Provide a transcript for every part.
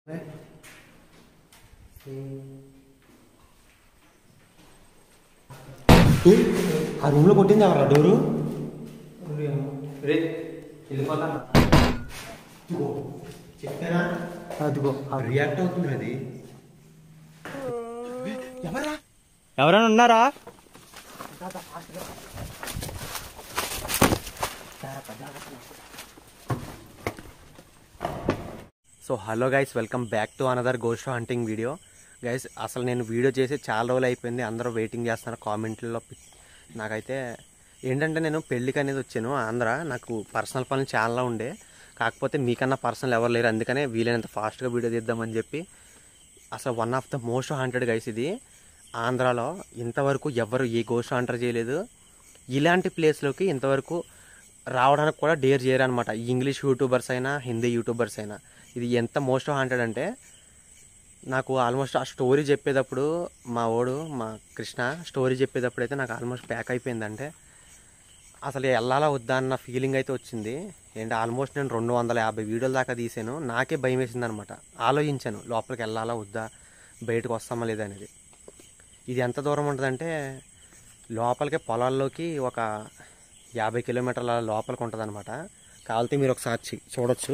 ఏ, ఆ రూమ్ లో కొట్టింది ఎవరా డోరు రే వెళ్ళిపోతాను చెప్పారా అదిగో రియాక్ట్ అవుతుంది అది ఎవరా ఎవరైనా ఉన్నారా so hello guys welcome back to another ghost hunting video guys అసలు నేను వీడియో చేసి చాలా రోజులు అయిపోయింది అందరూ వెయిటింగ్ చేస్తున్నారు కామెంట్లలో నాకైతే ఏంటంటే నేను పెళ్ళికి అనేది వచ్చాను ఆంధ్ర నాకు పర్సనల్ పనులు చాలా ఉండే కాకపోతే మీకన్నా పర్సనల్ ఎవరు లేరు అందుకనే వీలైనంత ఫాస్ట్గా వీడియో తీద్దామని చెప్పి అసలు one of the most haunted guys ఇది ఆంధ్రాలో ఇంతవరకు ఎవరు ఏ గోస్ట్ హంటర్ చేయలేదు ఇలాంటి ప్లేస్లోకి ఇంతవరకు రావడానికి కూడా డేర్ చేయరు అనమాట ఇంగ్లీష్ యూట్యూబర్స్ అయినా హిందీ యూట్యూబర్స్ అయినా ఇది ఎంత మోస్ట్ హంటెడ్ అంటే నాకు ఆల్మోస్ట్ ఆ స్టోరీ చెప్పేటప్పుడు మా ఓడు మా కృష్ణ స్టోరీ చెప్పేటప్పుడు అయితే నాకు ఆల్మోస్ట్ ప్యాక్ అయిపోయిందంటే అసలు వెళ్ళాలా వద్దా అన్న ఫీలింగ్ అయితే వచ్చింది ఏంటి ఆల్మోస్ట్ నేను రెండు వందల యాభై వీడియోల దాకా తీసాను నాకే భయం వేసింది అనమాట ఆలోచించాను లోపలికి వెళ్ళాలా వద్దా బయటకు వస్తామా లేదా అనేది ఇది ఎంత దూరం ఉంటుందంటే లోపలికి పొలాల్లోకి ఒక యాభై కిలోమీటర్ల లోపలికి ఉంటుంది అనమాట కావాలితే మీరు ఒకసారి చి- చూడొచ్చు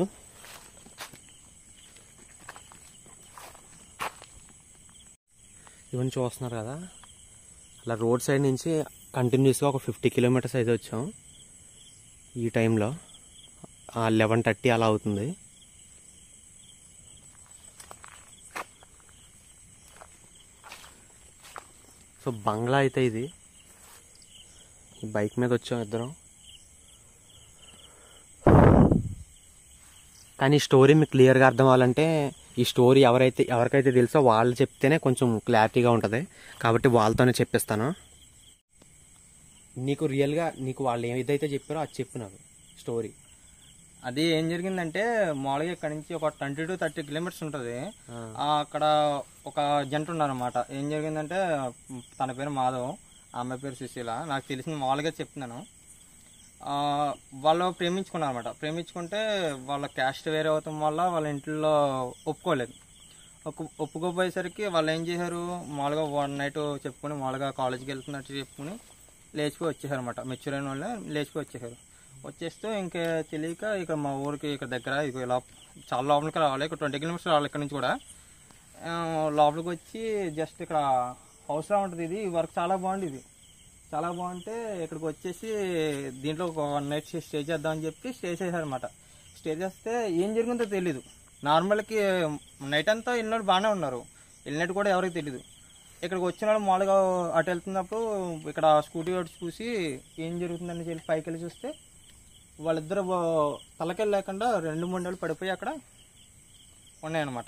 ఇవన్నీ చూస్తున్నారు కదా అలా రోడ్ సైడ్ నుంచి కంటిన్యూస్గా ఒక ఫిఫ్టీ కిలోమీటర్స్ అయితే వచ్చాం ఈ టైంలో లెవెన్ థర్టీ అలా అవుతుంది సో బంగ్లా అయితే ఇది ఈ బైక్ మీద వచ్చాం ఇద్దరం కానీ ఈ స్టోరీ మీకు క్లియర్గా అర్థం అవ్వాలంటే ఈ స్టోరీ ఎవరైతే ఎవరికైతే తెలుసో వాళ్ళు చెప్తేనే కొంచెం క్లారిటీగా ఉంటుంది కాబట్టి వాళ్ళతోనే చెప్పిస్తాను నీకు రియల్గా నీకు వాళ్ళు ఏదైతే చెప్పారో అది చెప్పు నాకు స్టోరీ అది ఏం జరిగిందంటే మామూలుగా ఇక్కడ నుంచి ఒక ట్వంటీ టు థర్టీ కిలోమీటర్స్ ఉంటుంది ఆ, అక్కడ ఒక జంట ఉన్నారన్నమాట ఏం జరిగిందంటే తన పేరు మాధవ్ ఆమె పేరు సుశీల నాకు తెలిసిన మామూలుగా చెప్తున్నాను ఆ, వాళ్ళు ప్రేమించుకున్నారు అనమాట ప్రేమించుకుంటే వాళ్ళ క్యాస్ట్ వేరే అవటం వల్ల వాళ్ళ ఇంట్లో ఒప్పుకోలేదు ఒప్పు ఒప్పుకోపోయేసరికి వాళ్ళు ఏం చేశారు మామూలుగా వన్ నైట్ చెప్పుకొని మామూలుగా కాలేజీకి వెళ్తున్నట్టు చెప్పుకొని లేచిపోయి వచ్చేసారు అనమాట మెచ్యూర్ అయిన వాళ్ళే లేచిపోయి వచ్చేసారు వచ్చేస్తూ ఇంకా తెలియక ఇక్కడ మా ఊరికి ఇక్కడ దగ్గర ఇక ఇలా చాలా లోపలికి రావాలి ఇక్కడ ట్వంటీ కిలోమీటర్స్ రావాలి ఇక్కడ నుంచి కూడా ఆ, లోపలికి వచ్చి జస్ట్ ఇక్కడ హౌస్లో ఉంటుంది ఇది వర్క్ చాలా బాగుంది ఇది చాలా బాగుంటే ఇక్కడికి వచ్చేసి దీంట్లో ఒక వన్ నైట్ స్టే చేద్దామని చెప్పి స్టే చేశారనమాట స్టే చేస్తే ఏం జరిగిందో తెలీదు నార్మల్కి నైట్ అంతా వెళ్ళినట్టు బాగానే ఉన్నారు వెళ్ళినట్టు కూడా ఎవరికి తెలీదు ఇక్కడికి వచ్చిన వాళ్ళు మామూలుగా అటు వెళ్తున్నప్పుడు ఇక్కడ స్కూటీ ఒకటి చూసి ఏం జరుగుతుందని చెప్పి పైకి వెళ్ళి చూస్తే వాళ్ళిద్దరు తలకెళ్ళి లేకుండా రెండు మూడు నెలలు పడిపోయి అక్కడ ఉన్నాయన్నమాట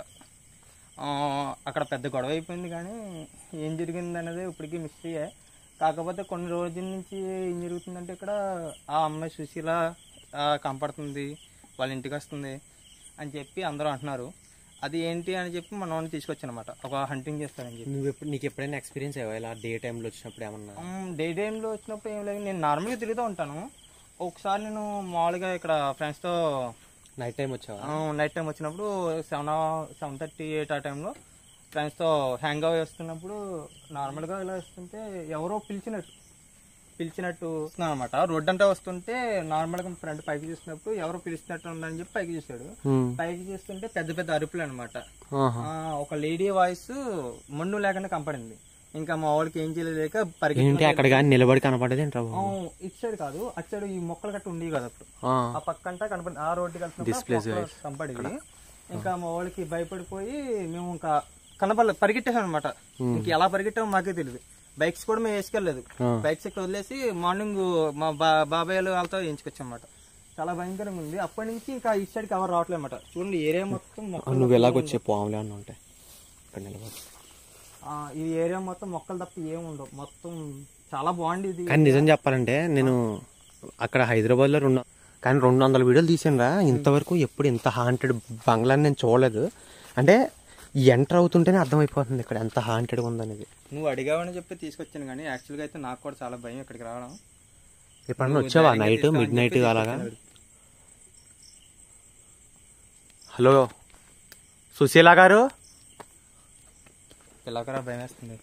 ఆ, అక్కడ పెద్ద గొడవ అయిపోయింది కానీ ఏం జరిగింది అనేది ఇప్పటికీ మిస్టరీయే కాకపోతే కొన్ని రోజుల నుంచి ఏం జరుగుతుందంటే ఇక్కడ ఆ అమ్మాయి సుశీల ఆ, కనపడుతుంది వాళ్ళ ఇంటికి వస్తుంది అని చెప్పి అందరూ అంటున్నారు అది ఏంటి అని చెప్పి మా నాన్న తీసుకొచ్చానమాట ఒక హంటింగ్ చేస్తానని చెప్పి నువ్వు ఎప్పుడు నీకు ఎప్పుడైనా ఎక్స్పీరియన్స్ అయ్యావా ఇలా డే టైంలో వచ్చినప్పుడు ఏమన్నా డే టైంలో వచ్చినప్పుడు ఏం లేదు నేను నార్మల్గా తిరుగుతూ ఉంటాను ఒకసారి నేను మామూలుగా ఇక్కడ ఫ్రెండ్స్తో నైట్ టైం వచ్చావా నైట్ టైం వచ్చినప్పుడు సెవెన్ సెవెన్ థర్టీ ఎయిట్ ఆ టైంలో ఫ్రెండ్స్తో హ్యాంగ్ అవ్ వేస్తున్నప్పుడు నార్మల్గా ఇలా వస్తుంటే ఎవరో పిలిచినట్టు పిలిచినట్టు వస్తున్నాను అనమాట రోడ్ అంతా వస్తుంటే నార్మల్గా ఫ్రంట్ పైకి చూసినప్పుడు ఎవరో పిలిచినట్టు ఉందని చెప్పి పైకి చూశాడు హ్మ్. పైకి చూస్తుంటే పెద్ద పెద్ద అరుపులు అనమాట ఆహా. ఒక లేడీ వాయిస్ మొండు లేకుండా కంపడింది ఇంకా మా వాళ్ళకి ఏం చేయలేక ఏంటి పరిగెత్తి అక్కడ కానీ నిలబడి కనపడేది ఏంట్రా బాబు? ఇటు సైడ్ కాదు అటు సైడ్ ఈ మొక్కలు గట్ట ఉండేవి కదా అప్పుడు ఆ. ఆ పక్కంతా కనపడి ఆ రోడ్డు కలిసి కనపడింది ఇంకా మా వాళ్ళకి భయపడిపోయి మేము ఇంకా కనపడలేదు పరిగెట్టాం అనమాట ఇంక ఎలా పరిగెట్టామో మాకే తెలియదు బైక్స్ కూడా మేము వేసుకెళ్ళలేదు ఆ. బైక్స్ ఇక్కడ వదిలేసి మార్నింగ్ మా బా- బాబాయ్ వాళ్ళతో వేయించుకొచ్చాం అనమాట చాలా భయంకరంగా ఉంది అప్పటి నుంచి ఇంకా ఈ సైడ్కి ఎవరు రావట్లేదు అనమాట చూడండి ఏరియా మొత్తం ఆ, మొక్కలు నువ్వు ఎలాగొచ్చే పాములే అన్న ఉంటాయి ఇక్కడ నిలబడి ఆ, ఈ ఏరియా మొత్తం మొక్కలు తప్ప ఏం ఉండవు మొత్తం చాలా బాగుంది ఇది కానీ నిజం చెప్పాలంటే నేను అక్కడ హైదరాబాద్లో రెండు కానీ రెండు వందల వీడియోలు తీసానురా ఇంతవరకు ఎప్పుడు ఇంత హాంటెడ్ బంగ్లాని నేను చూడలేదు అంటే ఎంటర్ అవుతుంటేనే అర్థమైపోతుంది ఇక్కడ ఎంత హాంటెడ్గా ఉందనేది నువ్వు అడిగావని చెప్పి తీసుకొచ్చాను కానీ యాక్చువల్గా అయితే నాకు కూడా చాలా భయం ఇక్కడికి రావడం ఎప్పుడన్నా వచ్చావా నైట్ మిడ్ నైట్ అలాగా హలో సుశీల గారు పిల్లకరా భయం వేస్తుంది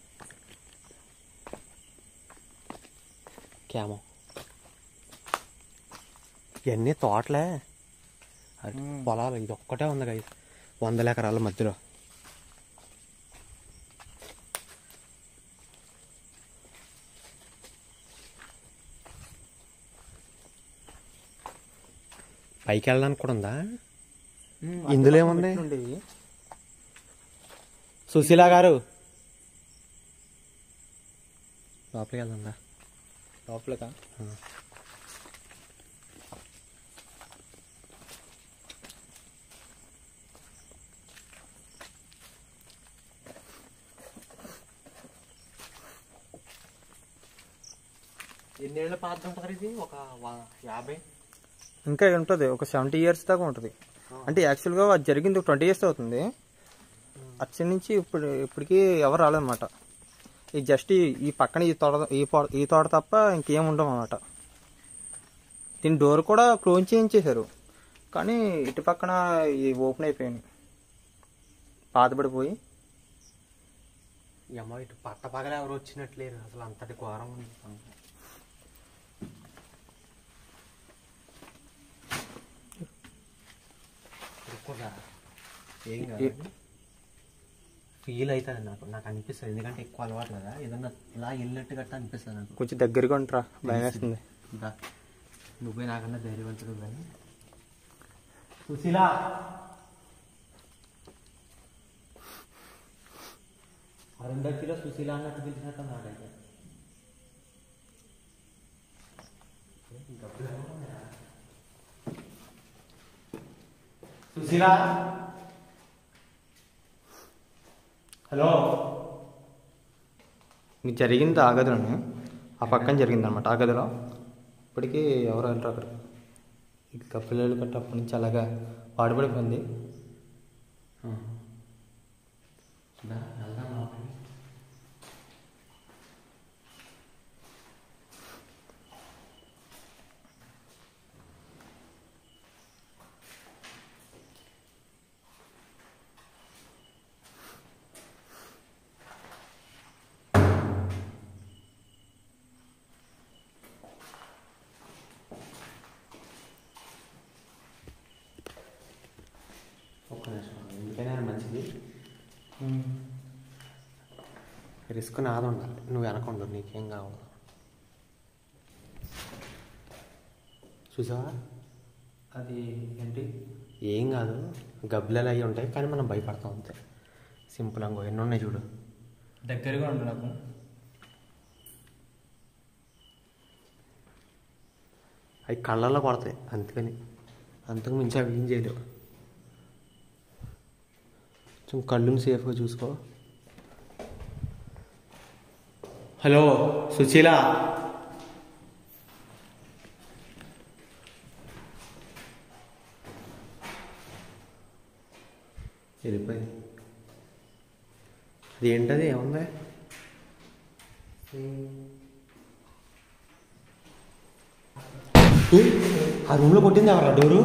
క్యామో ఇవన్నీ తోటలే అరటి పొలాలు ఇది ఒక్కటే ఉంది కదా వందల ఎకరాల మధ్యలో పైకి వెళ్ళడానికి కూడా ఉందా ఇందులో ఏముంది? ఉండేవి సుశీల గారు లోపలికి వెళ్దా లోపలకా ఎన్నేళ్ళ పాత ఉంటుంది ఇది ఒక యాభై ఇంకా ఉంటుంది ఒక సెవెంటీ ఇయర్స్ దాకా ఉంటుంది అంటే యాక్చువల్గా అది జరిగింది ట్వంటీ ఇయర్స్ అవుతుంది అచ్చడి నుంచి ఇప్పుడు ఇప్పటికి ఎవరు రాలేదన్నమాట ఈ జస్ట్ ఈ- ఈ పక్కన ఈ తోట ఈ పో- ఈ తోట తప్ప ఇంకేం ఉండవు అన్నమాట దీని డోర్ కూడా క్లోజ్ చేయించేశారు కానీ ఇటు పక్కన ఈ ఓపెన్ అయిపోయాయి పాతబడిపోయి అమ్మ ఇటు పట్ట పగల ఎవరు వచ్చినట్లేరు అసలు అంతటి ఘోరం ఉంది ఇరుక్కురా. ఏం కాదు ఫీల్ అవుతుంది నాకు నాకు అనిపిస్తుంది ఎందుకంటే ఎక్కువ అలవాటు కదా ఏదన్నా ఇలా వెళ్ళినట్టు గట్టా అనిపిస్తుంది నాకు కొంచెం దగ్గరగా ఉంటారా భయం వేస్తుంది ఇంకా నువ్వే నాకన్నా ధైర్యవంతుడు కానీ సుశీల రెండో కిలో సుశీల అన్నట్టు పిలిచినట్టు నాకైతే సుశీల హలో ఇది జరిగింది ఆ గదిలోనే ఆ పక్కన జరిగింది అనమాట ఆ గదిలో ఇప్పటికీ ఎవరు వెళ్ళరు అక్కడ ఇంకా పిల్లలు గట్ట అప్పటి నుంచి అలాగా పాడుపడిపోయింది వెళ్దాం లోపలికి ఒక్క నిమిషం ఎందుకైనా మంచిది రిస్క్ నాది ఉండాలి నువ్వు వెనకుండు నీకేం కావాలి చూసావా అది ఏంటి ఏం కాదు గబ్బిలలు అవి ఉంటాయి కానీ మనం భయపడతాం అంతే సింపుల్ అంగో ఎన్ని ఉన్నాయి చూడు దగ్గరగా ఉండు నాకు అవి కళ్ళల్లో పడతాయి అందుకని అంతకు మించి అవి ఏం చేయలేవు కొంచెం కళ్ళుని సేఫ్గా చూసుకో హలో సుశీల వెళ్ళిపోయింది అది ఏంటది ఏముంది ఏ, ఆ రూమ్లో కొట్టింది ఎవరా డోరు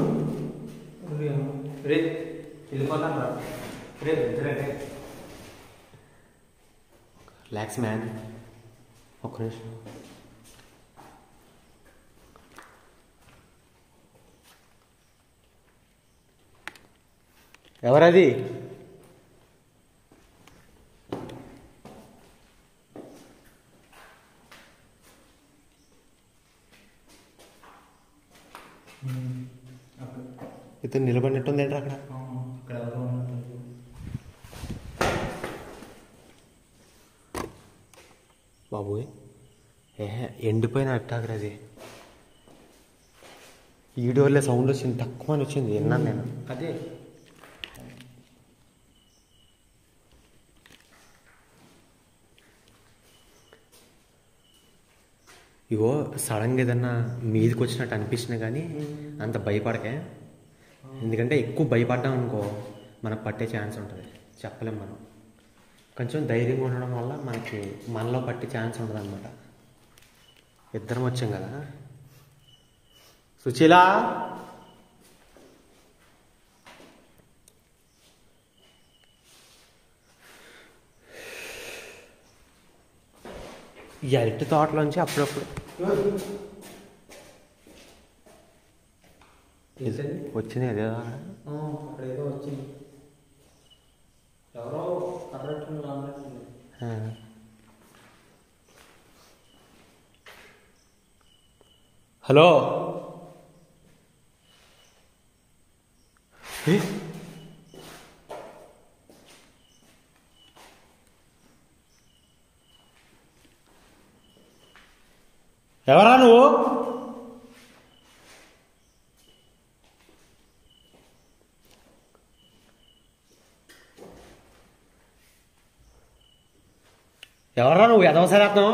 రే వెళ్ళిపోతాను రా రే రే రే రిలాక్స్ మ్యాన్ ఒక్క నిమిషం ఎవరది ఇతను నిలబడినట్టుంది ఏంట్రా అక్కడ ఇక్కడ ఎవరో ఉన్నట్టుంది. బాబోయ్ ఏహే ఎండిపోయిన అట్టాగరు అది ఈ డోర్లే సౌండ్ వచ్చింది తక్కువ అని వచ్చింది విన్నాను నేను అదే ఇగో సడన్గా ఏదన్నా మీదకి వచ్చినట్టు అనిపించినా కానీ అంత భయపడకే ఎందుకంటే ఎక్కువ భయపడ్డాం అనుకో మనకు పట్టే ఛాన్స్ ఉంటుంది చెప్పలేం మనం కొంచెం ధైర్యంగా ఉండడం వల్ల మనకి మనలో పట్టే ఛాన్స్ ఉండదు అనమాట ఇద్దరం వచ్చాం కదా సుశీల ఈ అరటి తోటలోంచి అప్పుడప్పుడు వచ్చింది అదే అక్కడ ఏదో వచ్చింది ఎవరో కర్రట్టుకుని రానట్టుంది హలో ఏ? ఎవరా నువ్వు ఎవరా నువ్వు ఎదవసరత్నం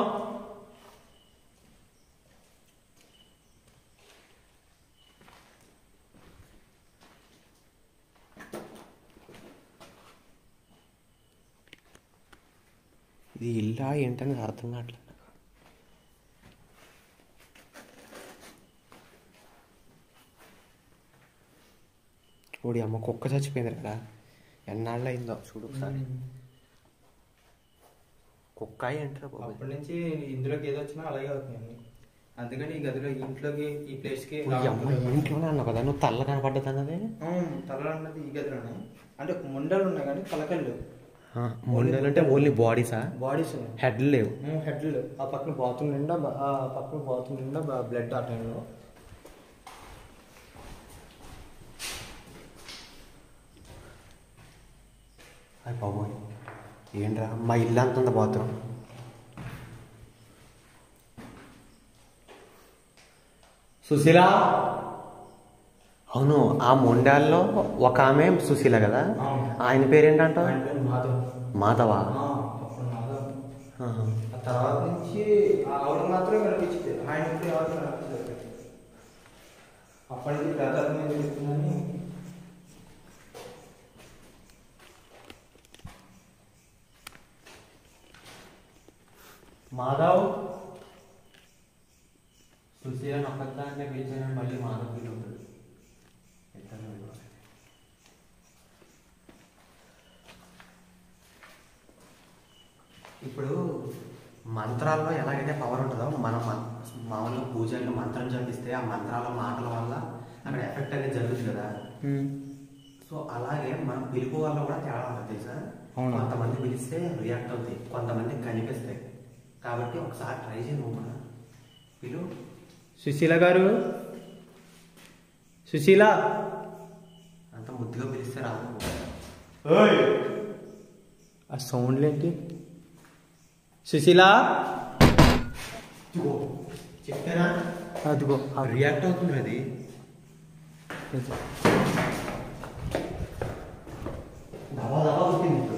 ఇది ఇల్లా ఏంటని అర్థం కావట్లేదు నాకు ఓడి అమ్మ కుక్క చచ్చిపోయింది కదా ఎన్నాళ్ళు అయిందో చూడు ఒకసారి కుక్క ఏంటరా బాబు అప్పటి నుంచి ఇందులోకి ఏదో వచ్చినా అలాగే అవుతుంది అన్ని అందుకని ఈ గదిలో ఈ ఇంట్లోకి ఈ ప్లేస్కి ఓడి అమ్మ ఇంట్లోనే అన్నావు కదా నువ్వు తల్ల కనపడ్డది అన్నది తల అన్నది ఈ గదిలోనే అంటే ముండలు ఉన్నాయి కానీ తలకళ్ళు అంటే ఓన్లీ బాడీసా బాడీస్ హెడ్ లేవు హెడ్ ఆ పక్కన బాత్రూమ్ నిండా బ- ఆ పక్కన బాత్రూమ్ నిండా బ్లడ్ ఆ టైంలో అయ్యి బాబోయ్ ఏంట్రా మా ఇల్లు అంత ఉంది బాత్రూమ్ సుశీల అవును ఆ మొండాల్లో ఒక ఆమె సుశీల కదా అవును. ఆయన పేరేంటంట ఆయన పేరు మాధవ్ మాధవ ఆ, అప్పుడు మాధవ్ ఆహా. ఆ తర్వాత నుంచి ఆ ఆవిడ మాత్రమే కనిపించింది ఆయన ఇప్పుడు ఎవరు కనిపించలేదు అప్పటి నుంచి ప్రతాపం ఏం చెప్తుందని మాధవ్ సుశీల నొక్కదాన్నే పిలిచాను మళ్ళీ మాధవ్ పిల్లి ఉంటుంది ఇప్పుడు మంత్రాల్లో ఎలాగైతే పవర్ ఉంటుందో మనం మం- మామూలుగా పూజల్లో మంత్రం జపిస్తే ఆ మంత్రాల మాటల వల్ల అక్కడ ఎఫెక్ట్ అనేది జరుగుతుంది కదా సో అలాగే మనం పిలుపు వల్ల కూడా తేడా ఉంటుంది తెలుసా అవునా? కొంతమంది పిలిస్తే రియాక్ట్ అవుతాయి కొంతమంది కనిపిస్తాయి కాబట్టి ఒకసారి ట్రై చేయి నువ్వు కూడా పిలు సుశీల గారు సుశీల అంత ముద్దుగా పిలిస్తే రాదు ఆ సౌండ్లు ఏంటి సుశీల చెప్పారా అదిగో రియాక్ట్ అవుతుంది అది దవా దవా వచ్చింది ఇప్పుడు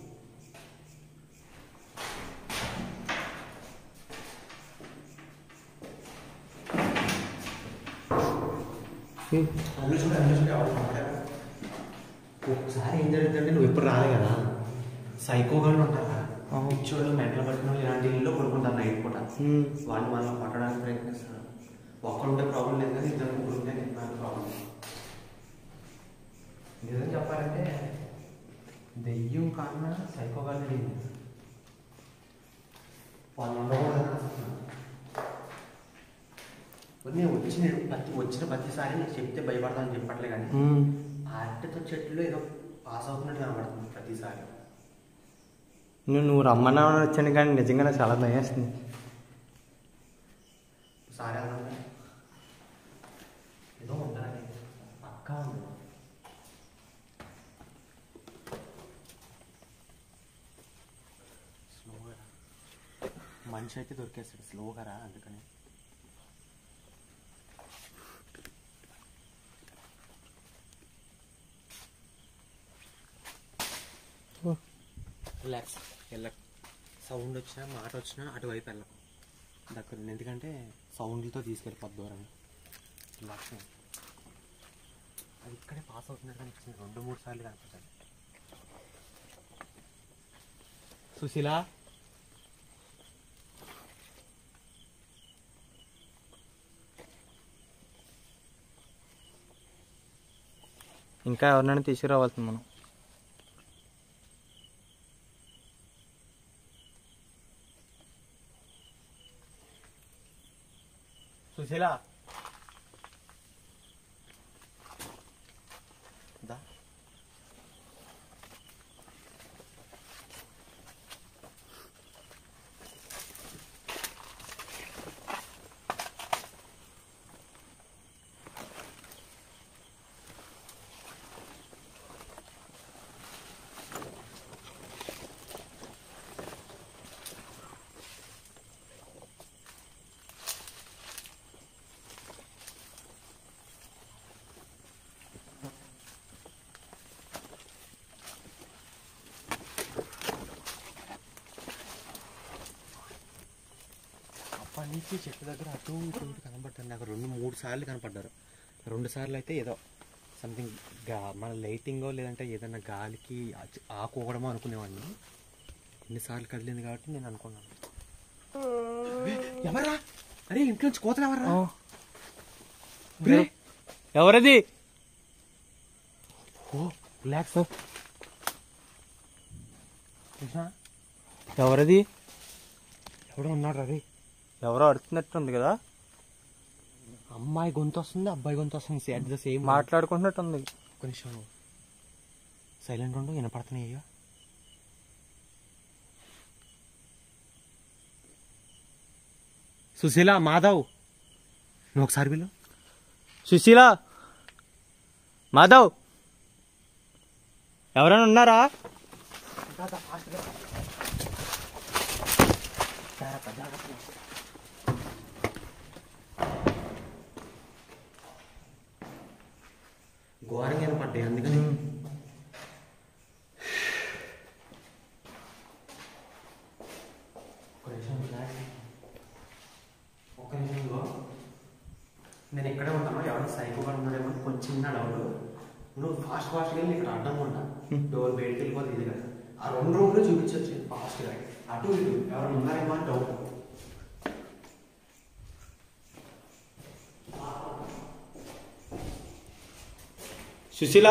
అందులో చూడు అందులో చూడు ఎవరు మాట్లాడారు ఒకసారి ఏం జరుగుతుందంటే నువ్వు ఎప్పుడు రాలే కదా సైకోగానే ఉంటారా అవును. పిచ్చోళ్ళు మెంటలు పట్టిన వాళ్ళు ఇలాంటి ఇల్లు కొనుక్కుంటారు నైట్ పూట వాళ్ళు మనల్ని పట్టడానికి ప్రయత్నిస్తారు ఒక్కరుంటే ప్రాబ్లం లేదు కానీ ఇద్దరు ముగ్గురు ఉంటే నాకు ప్రాబ్లం నిజం చెప్పాలంటే దెయ్యం కన్నా సైకోగానే వాళ్ళు ఉండకూడదని అనుకుంటున్నాను. నేను వచ్చిన ప్రతి వచ్చిన ప్రతిసారి నేను చెప్తే భయపడతానని చెప్పట్లే కానీ ఆ అట్టతో చెట్లు ఏదో పాస్ అవుతున్నట్టు కనబడుతుంది ప్రతిసారి నువ్వు నువ్వు రమ్మన్నావు వచ్చాను కానీ నిజంగా నాకు చాలా భయం వేస్తుంది సారీ అన్నా ఏదో ఉండాలి పక్కా ఉంది స్లోగా రా. మనిషి అయితే దొరికేస్తాడు స్లోగా రా అందుకని రిలాక్స్ వెళ్ళకు సౌండ్ వచ్చినా మాట వచ్చినా అటువైపు వెళ్ళకు దగ్గర ఉంది. ఎందుకంటే సౌండ్లతో తీసుకెళ్ళిపోద్ది దూరం రిలాక్స్ అయ్యి. అది ఇక్కడే పాస్ అవుతున్నట్టు కనిపిస్తుంది రెండు మూడు సార్లు కనిపిస్తుంది సుశీల ఇంకా ఎవరినైనా తీసుకురావాల్సింది మనం సుశీల దా అప్పటి నుంచి చెట్టు దగ్గర అటు ఇటు ఇటు కనపడ్డారు నాకు రెండు మూడు సార్లు కనపడ్డారు రెండు సార్లు అయితే ఏదో సంథింగ్ గా మన లైటింగో లేదంటే ఏదైనా గాలికి ఆ- ఆకు ఊగడమో అనుకునేవాడిని ఎన్నిసార్లు కదిలింది కాబట్టి నేను అనుకున్నాను ఏ, ఎవర్రా అరే ఇంట్లో నుంచి కోతలు ఎవర్రా రే, ఎవరది ఓ రిలాక్స్ కృష్ణ ఎవరది ఎవడో ఉన్నాడు రా రే ఎవరో అడుగుతున్నట్టుంది కదా అమ్మాయి గొంతు వస్తుంది అబ్బాయి గొంతు వస్తుంది అట్ ద సేమ్ మాట్లాడుకుంటున్నట్టుంది కొంచెం సైలెంట్ ఉండు వినపడుతున్నాయి అయ్యో సుశీల మాధవ్ నువ్వు ఒకసారి వీళ్ళు సుశీల మాధవ్ ఎవరైనా ఉన్నారా ఘోరంగా వినపడ్డాయి అందుకని ఒక నిమిషం relax. ఒక నిమిషం ఇదిగో. నేను ఇక్కడే ఉంటాను ఎవరో సైకోగా ఉన్నాడేమో అని కొంచెం చిన్న డౌట్ నువ్వు ఫాస్ట్ ఫాస్ట్గా వెళ్ళి ఇక్కడ అడ్డం ఉంటా డోర్ బయటకు వెళ్ళిపోతే ఇది కదా ఆ రెండు రూమ్లు చూపించవచ్చు ఫాస్ట్గా అటు ఇటు ఎవరు ఉన్నారేమో అని డౌట్ సుశీల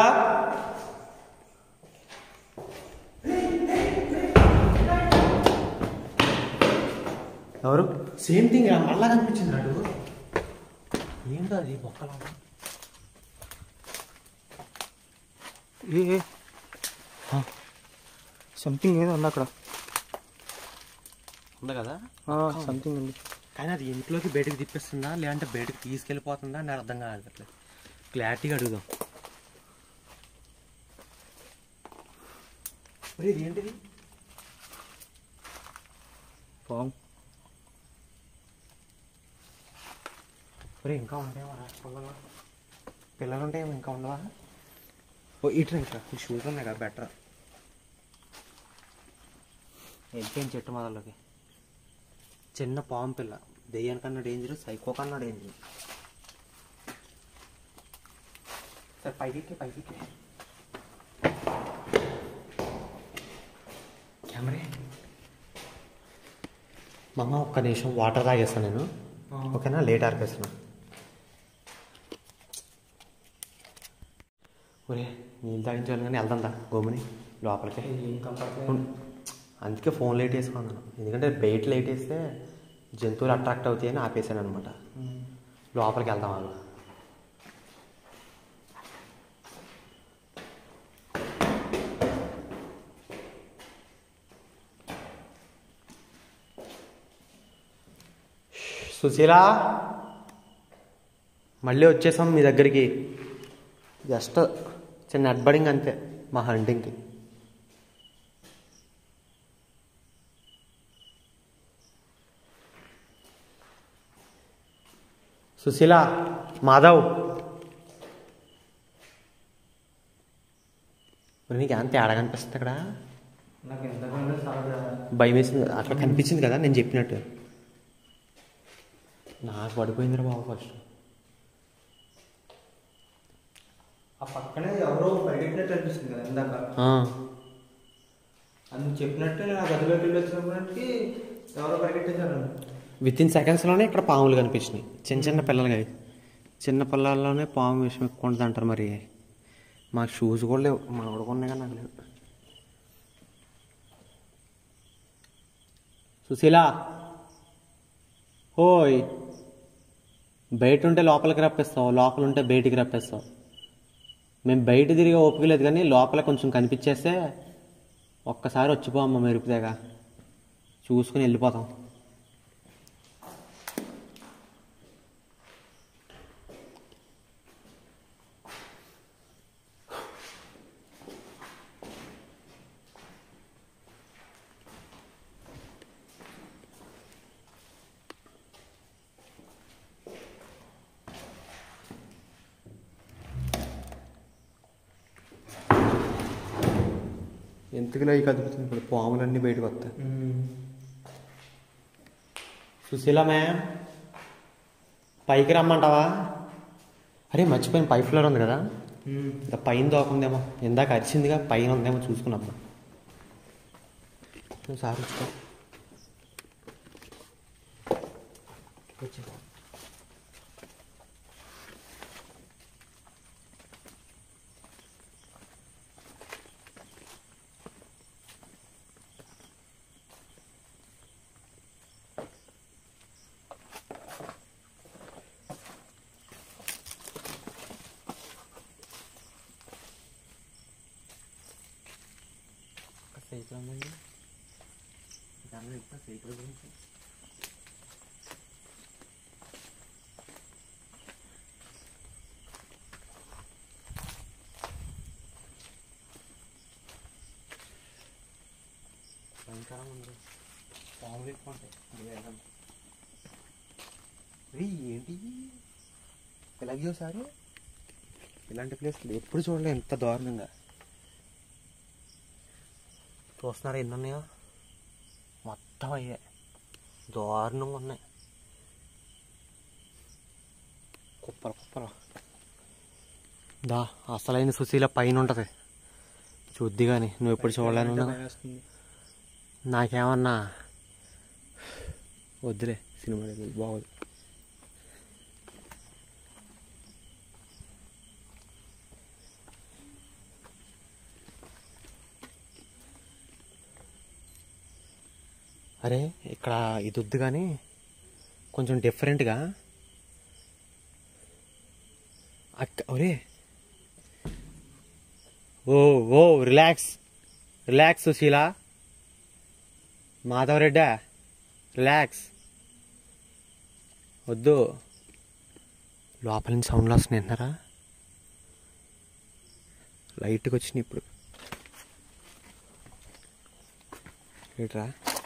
ఎవరు సేమ్ థింగ్ మళ్ళా కనిపించింది అడుగు ఏంటో అది బొక్కలా ఏ సంథింగ్ ఏదో ఉంది అక్కడ ఉంది కదా సంథింగ్ ఉంది కానీ అది ఇంట్లోకి బయటకు తిప్పిస్తుందా లేదంటే బయటకు తీసుకెళ్ళిపోతుందా అని అర్థం కాదు క్లారిటీగా అడుగుదాం మరి ఇది ఏంటిది పాము మరి ఇంకా ఉంటాయేమో రాసుకోవాలా పిల్లలు ఉంటాయేమో ఇంకా ఉండవా ఓ ఇట్రా ఇట్రా ఈ షూస్ ఉన్నాయి కదా బెటర్ వెళ్ళిపోయింది చెట్టు మొదల్లోకి చిన్న పాము పిల్ల దెయ్యానికన్నా డేంజర్ సైకో కన్నా డేంజర్ సరే పైకి పైకి కెమెరా మమ్మ ఒక్క నిమిషం వాటర్ తాగేస్తాను నేను ఓకేనా లేట్ ఆర్పేస్తున్నా ఒరే నీళ్ళు తాగించాలి కానీ వెళ్దా గోమని లోపలికి ఉం. అందుకే ఫోన్ లైట్ వేసుకున్నాను ఎందుకంటే బయట లైట్ వేస్తే జంతువులు అట్రాక్ట్ అవుతాయని ఆపేసాను అనమాట లోపలికి వెళ్దాం వాళ్ళు సుశీల మళ్ళీ వచ్చేసాం మీ దగ్గరికి జస్ట్ చిన్న అడ్బడింగ్ అంతే మా హంటింగ్కి సుశీల మాధవ్ మరి నీకు ఎంత తేడా కనిపిస్తుంది అక్కడ నాకు ఎంతకంటే చాలా భయం వేసింది అట్లా కనిపించింది కదా నేను చెప్పినట్టు నాకు పడిపోయిందిరా బాబు ఫస్ట్ ఆ పక్కనే ఎవరో పరిగెట్టినట్టు అనిపిస్తుంది కదా ఇందాక అని చెప్పినట్టు నేను ఆ గదిలోకి వెళ్ళి వచ్చినప్పటికి ఎవరో పరిగెట్టేశారు విత్ ఇన్ సెకండ్స్లోనే ఇక్కడ పాములు కనిపించినాయి చిన్న చిన్న పిల్లలుగా చిన్న పిల్లల్లోనే పాము విషయం ఎక్కువ ఉంటుంది అంటారు మరి మా షూస్ కూడా లేవు మా ఉన్నాయి కానీ నాకు లేవు సుశీల ఓయ్ బయట ఉంటే లోపలికి రప్పిస్తావు లోపల ఉంటే బయటికి రప్పిస్తావు మేము బయట తిరిగి ఓపిక లేదు కానీ లోపల కొంచెం కనిపించేస్తే ఒక్కసారి వచ్చిపోమ్మ మెరుపుదేగా చూసుకుని వెళ్ళిపోతాం ఎందుకులో ఈ కదుపుతుంది ఇప్పుడు పాములన్నీ బయటకు వస్తాయి సుశీల మ్యామ్ పైకి రమ్మంటావా అరే మర్చిపోయిన పై ఫ్లోర్ ఉంది కదా ఇంకా పైన దోకుందేమో ఇందాక అరిచిందిగా పైన ఉందేమో చూసుకున్నప్పుడు సార్ వచ్చుకో వచ్చి. సైకిల్ ఉందండి దానిలో ఇంకా సైకిల్ గురించి భయంకరంగా ఉంది పాములు ఎక్కువ ఉంటాయి వేగం ఏయ్, ఏంటి ఇలాగే సార్ ఇలాంటి ప్లేస్ ఎప్పుడు చూడలే ఎంత దారుణంగా చూస్తున్నారా ఎన్ని ఉన్నాయో మొత్తం అయ్యే దారుణంగా ఉన్నాయి కుప్పలు కుప్పలు దా అసలైన సుశీల పైన ఉంటుంది చూద్ది కానీ నువ్వు ఎప్పుడు చూడలేను వేస్తుంది నాకేమన్నా వద్దులే సినిమా లేదు, బాగోదు అరే ఇక్కడ ఇది వద్దు కానీ కొంచెం డిఫరెంట్గా అక్క ఒరే ఓ ఓ రిలాక్స్ రిలాక్స్ సుశీల మాధవరెడ్డా రిలాక్స్ వద్దు లోపల నుంచి సౌండ్లు వస్తున్నాయి విన్నారా లైట్గా వచ్చినాయి ఇప్పుడు ఏట్రా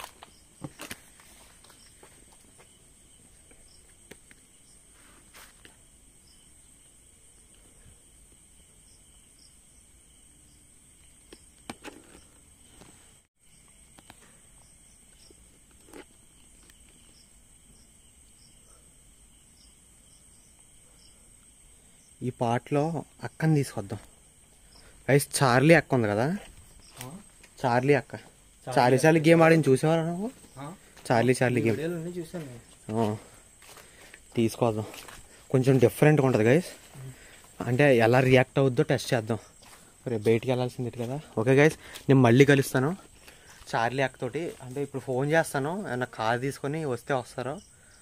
ఈ పాటలో అక్కని తీసుకొద్దాం రైస్ చార్లీ అక్క ఉంది కదా చార్లీ అక్క చార్లీ చార్లీ గేమ్ ఆడిని చూసేవారా నువ్వు చార్లీ చార్లీ గేమ్ వీడియోలు అన్నీ చూసాను నేను. ఆ, తీసుకొద్దాం కొంచెం డిఫరెంట్గా ఉంటుంది గైస్ అంటే ఎలా రియాక్ట్ అవుద్దో టెస్ట్ చేద్దాం రేపు బయటికి వెళ్ళాల్సింది ఇటు కదా ఓకే గైస్ నేను మళ్ళీ కలుస్తాను చార్లీ అక్కతోటి అంటే ఇప్పుడు ఫోన్ చేస్తాను ఏమన్నా కార్ తీసుకొని వస్తే వస్తారో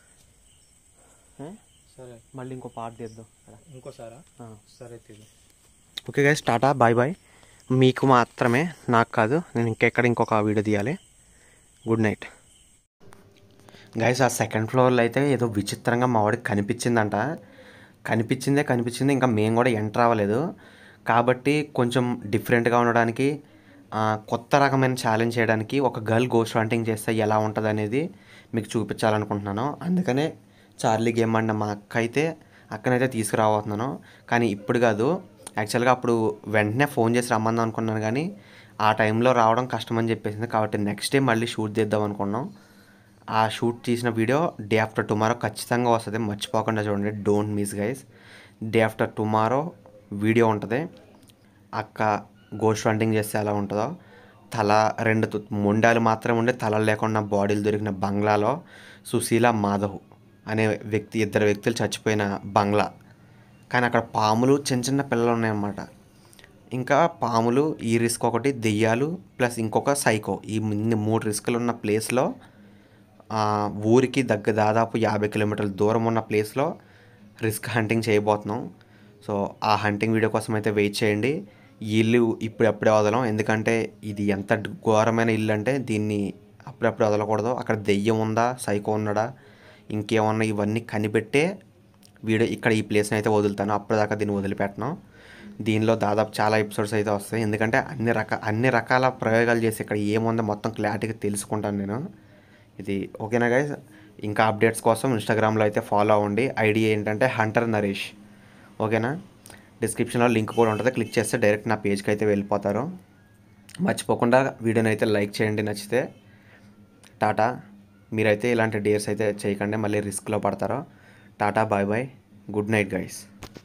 ఏ? సరే మళ్ళీ ఇంకో పాట తీద్దాం ఇక్కడ. ఇంకోసారా ఆ. సరే తీదు ఓకే గైస్ టాటా బాయ్ బాయ్ మీకు మాత్రమే నాకు కాదు నేను ఇంకెక్కడ ఇంకొక వీడియో తీయాలి గుడ్ నైట్ గైస్ ఆ సెకండ్ ఫ్లోర్లో అయితే ఏదో విచిత్రంగా మా వాడికి కనిపించిందంట కనిపించిందే కనిపించింది ఇంకా మేము కూడా ఎంటర్ అవ్వలేదు కాబట్టి కొంచెం డిఫరెంట్గా ఉండడానికి ఆ, కొత్త రకమైన ఛాలెంజ్ చేయడానికి ఒక గర్ల్ గోస్ట్ హంటింగ్ చేస్తే ఎలా ఉంటుంది అనేది మీకు చూపించాలనుకుంటున్నాను అందుకనే చార్లీ గేమ్ ఆడిన మా అక్క అయితే అక్కనైతే తీసుకురాబోతున్నాను కానీ ఇప్పుడు కాదు యాక్చువల్గా అప్పుడు వెంటనే ఫోన్ చేసి రమ్మందాం అనుకున్నాను కానీ ఆ టైంలో రావడం కష్టమని చెప్పేసింది కాబట్టి నెక్స్ట్ డే మళ్ళీ షూట్ చేద్దాం అనుకున్నాం ఆ షూట్ చేసిన వీడియో డే ఆఫ్టర్ టుమారో ఖచ్చితంగా వస్తుంది మర్చిపోకుండా చూడండి don't miss guys day after tomorrow video ఉంటుంది అక్క గోస్ట్ హంటింగ్ చేస్తే ఎలా ఉంటుందో తల రెండు తు- మొండాలు మాత్రం ఉండే తల లేకుండా బాడీలు దొరికిన బంగ్లాలో సుశీల మాధవ్ అనే వ్యక్తి ఇద్దరు వ్యక్తులు చచ్చిపోయిన బంగ్లా కానీ అక్కడ పాములు చిన్న చిన్న పిల్లలు ఉన్నాయన్నమాట ఇంకా పాములు ఈ రిస్క్ ఒకటి దెయ్యాలు ప్లస్ ఇంకొక సైకో ఈ ఇన్ని మూడు రిస్కులు ఉన్న ప్లేస్లో ఆ, ఊరికి దగ్గర దాదాపు యాభై కిలోమీటర్ల దూరం ఉన్న ప్లేస్లో రిస్క్ హంటింగ్ చేయబోతున్నాం సో ఆ హంటింగ్ వీడియో కోసం అయితే వెయిట్ చేయండి ఈ ఇల్లు ఇప్పుడు అప్పుడే వదలం ఎందుకంటే ఇది ఎంత ఘోరమైన ఇల్లు అంటే దీన్ని అప్పుడప్పుడు వదలకూడదు అక్కడ దెయ్యం ఉందా సైకో ఉన్నాడా ఇంకేమన్నా ఇవన్నీ కనిపెట్టే వీడియో ఇక్కడ ఈ ప్లేస్ని అయితే వదులుతాను అప్పటిదాకా దీన్ని వదిలిపెట్టను దీనిలో దాదాపు చాలా ఎపిసోడ్స్ అయితే వస్తాయి ఎందుకంటే అన్ని రక అన్ని రకాల ప్రయోగాలు చేసి ఇక్కడ ఏముందో మొత్తం క్లారిటీగా తెలుసుకుంటాను నేను ఇది ఓకేనా గైస్ ఇంకా అప్డేట్స్ కోసం ఇన్స్టాగ్రామ్లో అయితే ఫాలో అవ్వండి ఐడి ఏంటంటే హంటర్ నరేష్ ఓకేనా డిస్క్రిప్షన్లో లింక్ కూడా ఉంటుంది క్లిక్ చేస్తే డైరెక్ట్ నా పేజ్కి అయితే వెళ్ళిపోతారు మర్చిపోకుండా వీడియోని అయితే లైక్ చేయండి నచ్చితే టాటా మీరైతే ఇలాంటి డేర్స్ అయితే చేయకండి మళ్ళీ రిస్క్లో పడతారు టాటా bye bye good night guys